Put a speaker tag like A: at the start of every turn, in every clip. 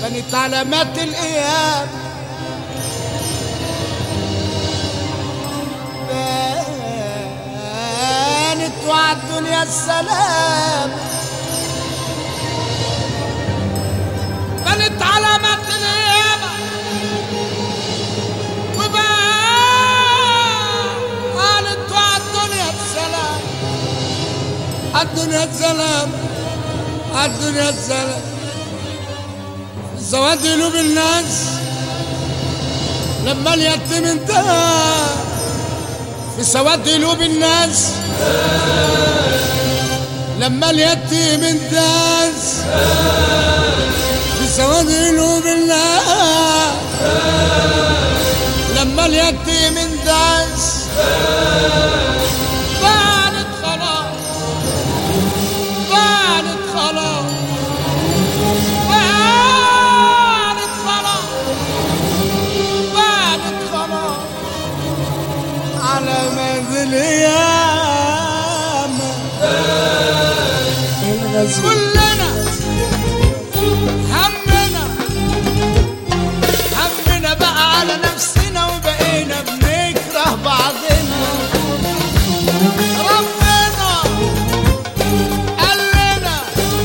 A: كانت علامات الايام بانت وعد الدنيا السلام كانت علامات الايام وبانت وعد الدنيا السلام الدنيا السلام الدنيا السلام سواد قلوب الناس لما اليتيم انتهى في سواد قلوب الناس لما اليتيم انتهز في سواد قلوب الناس لما اليتيم انتهز بانت خلاص بانت خلاص بانت خلاص بانت خلاص على منزل ياما كلنا همنا همنا بقى على نفسنا وبقينا بنكره بعضنا ربنا قال لنا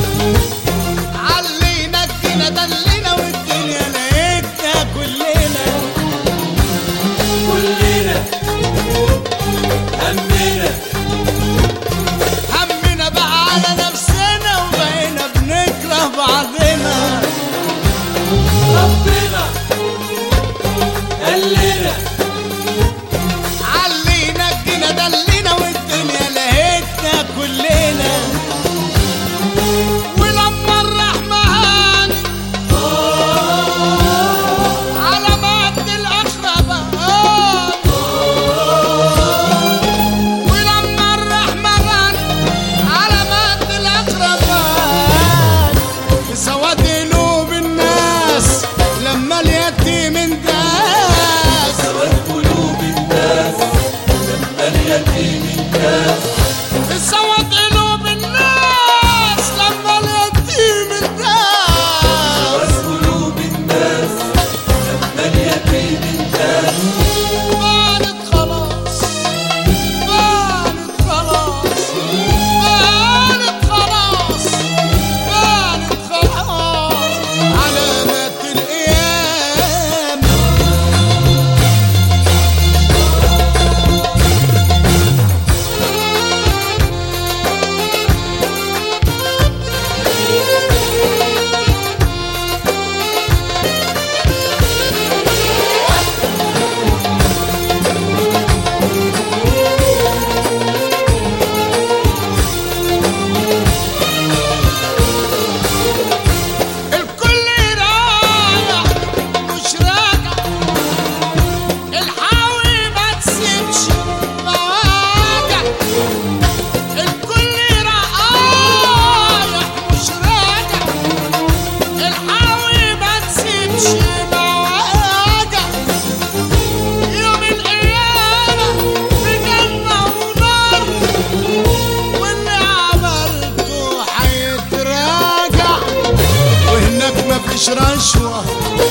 A: علينا ادينا دلنا والدنيا لقيتنا كلنا
B: كلنا همنا
A: همنا بقى على نفسنا وبقينا بنكره بعضنا
B: ربنا قال لنا
A: علينا ادينا دلنا والدنيا لقيتنا كلنا ولما الرحمن على مد الاقربان ولما الرحمن على مد الاقربان في سواد قلوب الناس لما اليتيم انداس
B: سواد قلوب الناس لما اليتيم الناس
A: في سواد قلوب الناس لما اليتيم انداس
B: سواد قلوب الناس لما اليتيم الناس
A: بانت خلاص بانت خلاص بانت خلاص بانت خلاص علامات الأيام الكل رايح مش راجع الحاوي ما تسيبش مواجع الكل رايح مش راجع الحاوي ما تسيبش مواجع يوم القيامة في جنة ونار واللي عملته هيتراجع وهناك مفيش رشوة